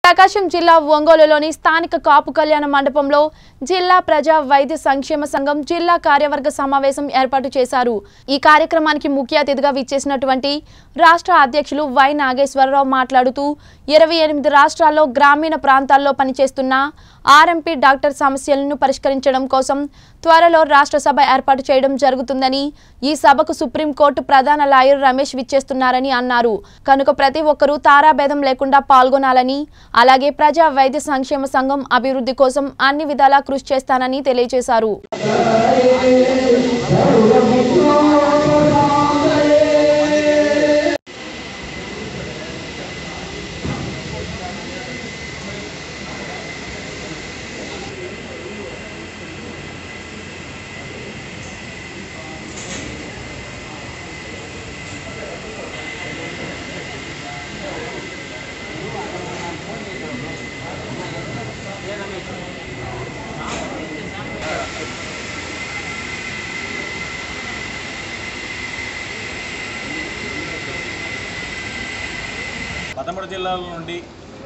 ప్రకాశం జిల్లా ఒంగోలులోని స్థానిక కాపు కళ్యాణ మండపంలో జిల్లా ప్రజా వైద్య సంక్షేమ సంఘం జిల్లా కార్యవర్గ సమావేశం ఏర్పాటు చేశారు ఈ కార్యక్రమానికి ముఖ్య అతిథిగా విచ్చేసినటువంటి రాష్ట్ర అధ్యక్షులు వై నాగేశ్వరరావు మాట్లాడుతూ ఇరవై ఎనిమిది రాష్ట్రాల్లో గ్రామీణ ప్రాంతాల్లో పనిచేస్తున్న ఆర్ఎంపీ డాక్టర్ సమస్యలను పరిష్కరించడం కోసం త్వరలో రాష్ట్ర సభ ఏర్పాటు చేయడం జరుగుతుందని ఈ సభకు సుప్రీంకోర్టు ప్రధాన లాయర్ రమేష్ విచ్చేస్తున్నారని అన్నారు కనుక ప్రతి ఒక్కరూ తారాభేదం లేకుండా పాల్గొనాలని అలాగే ప్రజా వైద్య సంక్షేమ సంఘం అభివృద్ధి కోసం అన్ని విధాలా కృషి చేస్తానని తెలియజేశారు పదమూడు జిల్లాల నుండి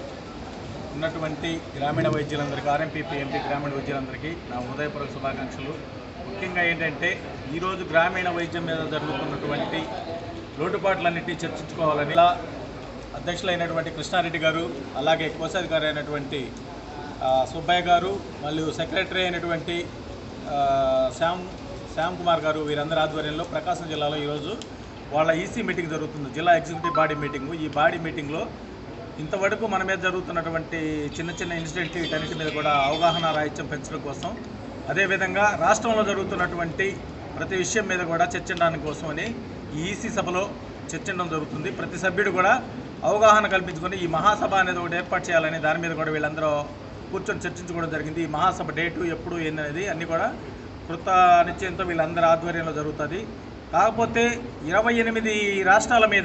ఉన్నటువంటి గ్రామీణ వైద్యులందరికీ ఆర్ఎంపీ పిఎంపీ గ్రామీణ వైద్యులందరికీ నా హృదయపూర్వక శుభాకాంక్షలు ముఖ్యంగా ఏంటంటే ఈరోజు గ్రామీణ వైద్యం మీద జరుగుతున్నటువంటి లోటుపాట్లన్నింటినీ చర్చించుకోవాలని ఇలా అధ్యక్షులైనటువంటి కృష్ణారెడ్డి గారు అలాగే కోశాధికారి అయినటువంటి ఆ, సుబ్బయ్య గారు మరియు సెక్రటరీ అయినటువంటి ఆ, శ్యామ్ శ్యామ్ కుమార్ గారు వీరందరి ఆధ్వర్యంలో ప్రకాశం జిల్లాలో ఈరోజు వాళ్ళ ఈసీ మీటింగ్ జరుగుతుంది జిల్లా ఎగ్జిక్యూటివ్ బాడీ మీటింగు ఈ బాడీ మీటింగ్లో ఇంతవరకు మన మీద జరుగుతున్నటువంటి చిన్న చిన్న ఇన్సిడెంట్ వీటన్నిటి మీద కూడా అవగాహన రాహిత్యం పెంచడం కోసం అదేవిధంగా రాష్ట్రంలో జరుగుతున్నటువంటి ప్రతి విషయం మీద కూడా చర్చించడానికి కోసమని ఈ ఈసీ సభలో చర్చించడం జరుగుతుంది ప్రతి సభ్యుడు కూడా అవగాహన కల్పించుకొని ఈ మహాసభ అనేది ఒకటి ఏర్పాటు చేయాలని దాని మీద కూడా వీళ్ళందరూ కూర్చొని చర్చించుకోవడం జరిగింది ఈ మహాసభ డేటు ఎప్పుడు ఏందనేది అన్నీ కూడా కృత నిశ్చయంతో వీళ్ళందరి ఆధ్వర్యంలో జరుగుతుంది కాకపోతే ఇరవై ఎనిమిది రాష్ట్రాల మీద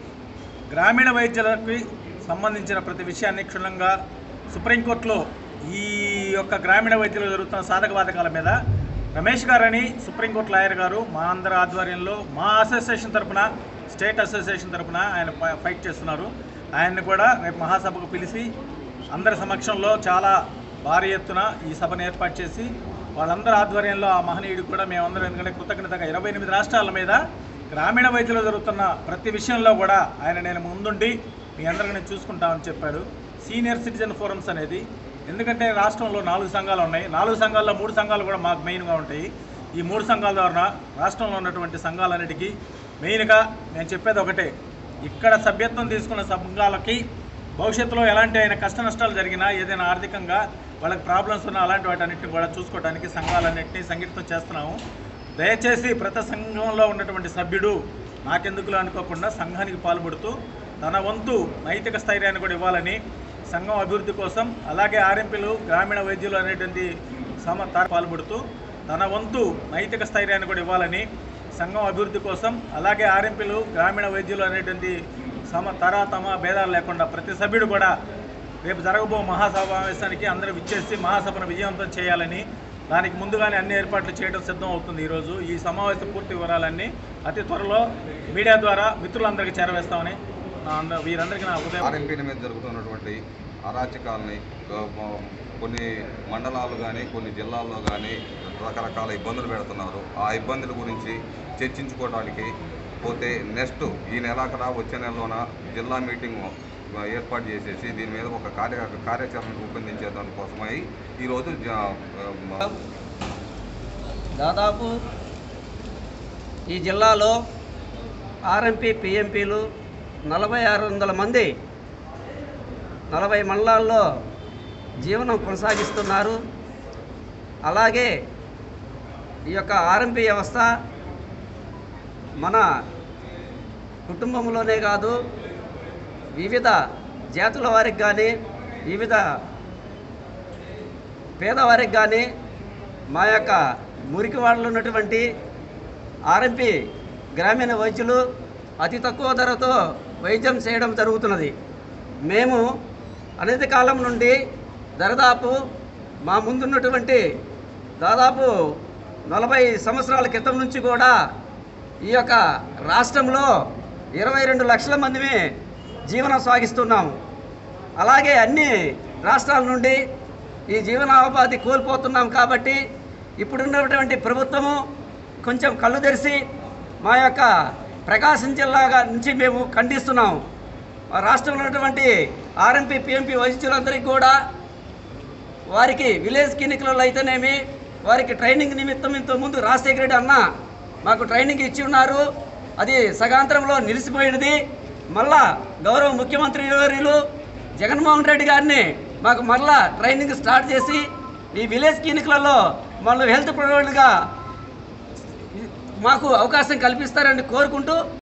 గ్రామీణ వైద్యులకు సంబంధించిన ప్రతి విషయాన్ని క్షుణ్ణంగా సుప్రీంకోర్టులో ఈ యొక్క గ్రామీణ వైద్యులు జరుగుతున్న సాధక బాధకాల మీద రమేష్ గారని సుప్రీంకోర్టు లాయర్ గారు మా అందరి ఆధ్వర్యంలో మా అసోసియేషన్ తరపున స్టేట్ అసోసియేషన్ తరపున ఆయన ఫై- ఫైట్ చేస్తున్నారు ఆయన్ని కూడా రేపు మహాసభకు పిలిచి అందరి సమక్షంలో చాలా భారీ ఎత్తున ఈ సభను ఏర్పాటు చేసి వాళ్ళందరి ఆధ్వర్యంలో ఆ మహనీయుడికి కూడా మేమందరం ఎందుకంటే కృతజ్ఞతగా ఇరవై ఎనిమిది రాష్ట్రాల మీద గ్రామీణ వైద్యులు జరుగుతున్న ప్రతి విషయంలో కూడా ఆయన నేను ముందుండి మీ అందరికీ నేను చూసుకుంటామని చెప్పాడు సీనియర్ సిటిజన్ ఫోరమ్స్ అనేది ఎందుకంటే రాష్ట్రంలో నాలుగు సంఘాలు ఉన్నాయి నాలుగు సంఘాల్లో మూడు సంఘాలు కూడా మాకు మెయిన్గా ఉంటాయి ఈ మూడు సంఘాల ద్వారా రాష్ట్రంలో ఉన్నటువంటి సంఘాలన్నిటికీ మెయిన్గా నేను చెప్పేది ఒకటే ఇక్కడ సభ్యత్వం తీసుకున్న సంఘాలకి భవిష్యత్తులో ఎలాంటి అయినా కష్ట నష్టాలు జరిగినా ఏదైనా ఆర్థికంగా వాళ్ళకి ప్రాబ్లమ్స్ ఉన్నా అలాంటి వాటన్నిటిని కూడా చూసుకోవడానికి సంఘాలన్నింటినీ సంఘటితం చేస్తున్నాము దయచేసి ప్రతి సంఘంలో ఉన్నటువంటి సభ్యుడు నాకెందుకులో అనుకోకుండా సంఘానికి పాల్పడుతూ తన వంతు నైతిక స్థైర్యాన్ని కూడా ఇవ్వాలని సంఘం అభివృద్ధి కోసం అలాగే ఆర్ఎంపీలు గ్రామీణ వైద్యులు అనేటువంటి సమ తా- పాల్పడుతూ తన వంతు నైతిక స్థైర్యాన్ని కూడా ఇవ్వాలని సంఘం అభివృద్ధి కోసం అలాగే ఆర్ఎంపీలు గ్రామీణ వైద్యులు అనేటువంటి సమ తర తమ భేదాలు లేకుండా ప్రతి సభ్యుడు కూడా రేపు జరగబో మహాసమావేశానికి అందరూ విచ్చేసి మహాసభను విజయవంతం చేయాలని దానికి ముందుగానే అన్ని ఏర్పాట్లు చేయడం సిద్ధం అవుతుంది ఈరోజు ఈ సమావేశ పూర్తి వివరాలన్నీ అతి త్వరలో మీడియా ద్వారా మిత్రులందరికీ చేరవేస్తామని నా అంద- వీరందరికీ నా ఉదయం ఆర్ఎంపీల మీద జరుగుతున్నటువంటి అరాచకాలని ఆ, మ- కొన్ని మండలాలు కానీ కొన్ని జిల్లాల్లో కానీ రకరకాల ఇబ్బందులు పెడుతున్నారు ఆ ఇబ్బందుల గురించి చర్చించుకోవడానికి పోతే నెక్స్ట్ ఈ నెలాకడ వచ్చే నెలలోన జిల్లా మీటింగ్ ఆ, ఏర్పాటు చేసేసి దీని మీద ఒక కార్య కార్యాచరణ రూపొందించే దానికోసమై ఈరోజు జ- ఆ, దాదాపు ఈ జిల్లాలో ఆర్ఎంపీ పిఎంపీలు నలభై ఆరు వందల మంది నలభై మండలాల్లో జీవనం కొనసాగిస్తున్నారు అలాగే ఈ యొక్క ఆర్ఎంపీ వ్యవస్థ మన కుటుంబంలోనే కాదు వివిధ జాతుల వారికి కానీ వివిధ పేదవారికి కానీ మా యొక్క మురికి వాడలో ఉన్నటువంటి ఆర్ఎంపీ గ్రామీణ వైద్యులు అతి తక్కువ ధరతో వైద్యం చేయడం జరుగుతున్నది మేము అనతి కాలం నుండి దరిదాపు మా ముందున్నటువంటి దాదాపు నలభై సంవత్సరాల క్రితం నుంచి కూడా ఈ యొక్క రాష్ట్రంలో ఇరవై రెండు లక్షల మందిని జీవనం సాగిస్తున్నాము అలాగే అన్ని రాష్ట్రాల నుండి ఈ జీవనోపాధి కోల్పోతున్నాం కాబట్టి ఇప్పుడున్నటువంటి ప్రభుత్వము కొంచెం కళ్ళు తెరిచి మా యొక్క ప్రకాశం జిల్లా నుంచి మేము ఖండిస్తున్నాం మా రాష్ట్రంలో ఉన్నటువంటి ఆర్ఎంపీ పిఎంపీ వైద్యులందరికీ కూడా వారికి విలేజ్ క్లినిక్లలో అయితేనేమి వారికి ట్రైనింగ్ నిమిత్తం ఇంత ముందు రాజశేఖర రెడ్డి అన్న మాకు ట్రైనింగ్ ఇచ్చి ఉన్నారు అది సగాంతరంలో నిలిచిపోయినది మళ్ళా గౌరవ ముఖ్యమంత్రి వర్యులు జగన్మోహన్ రెడ్డి గారిని మాకు మళ్ళా ట్రైనింగ్ స్టార్ట్ చేసి ఈ విలేజ్ క్లినిక్లలో మళ్ళీ హెల్త్ ప్రొవైడర్గా మాకు అవకాశం కల్పిస్తారని కోరుకుంటూ